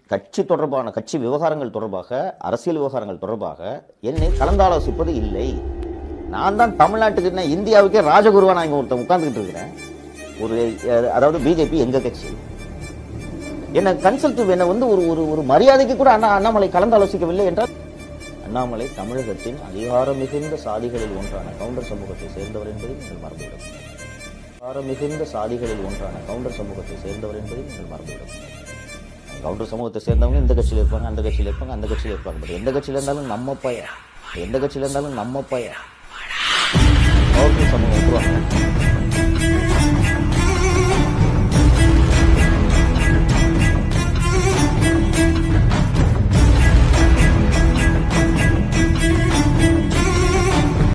கட்சி தொடர்பான கட்சி விவகாரங்கள் தொடர்பாக அரசியல் விவகாரங்கள் தொடர்பாக என்னை கலந்தாலோசிப்பது இல்லை நான் தான் தமிழ்நாட்டுக்கு என்ன இந்தியாவுக்கே ராஜகுருவா நான் இங்க ஒருத்தன் உட்கார்ந்துகிட்டு இருக்கிறேன் ஒரு அஹ், அதாவது பிஜேபி எங்க கட்சி என்ன கன்சல்ட் என்ன வந்து ஒரு ஒரு ஒரு மரியாதைக்கு கூட அண்ணா அண்ணாமலை கலந்தாலோசிக்கவில்லை என்றால் அண்ணாமலை தமிழகத்தின் அதிகாரம் மிகுந்த சாதிகளில் ஒன்றான கவுண்டர் சமூகத்தை சேர்ந்தவர் என்பதை நீங்கள் மறந்துவிடும் அதிகாரம் மிகுந்த சாதிகளில் ஒன்றான கவுண்டர் சமூகத்தை சேர்ந்தவர் என்பதை நீங்கள் மறந்துவிடும் கவுண்டர் சமூகத்தை சேர்ந்தவங்க இந்த கட்சியில் இருப்பாங்க அந்த கட்சியில் இருப்பாங்க அந்த கட்சியில் இருப்பாங்க பட் எந்த கட்சியில் இருந்தாலும் நம்ம பையன் எந்த கட்சியில் இருந்தாலும் நம்ம பையன் பவர்ஃபுல் சமூகம்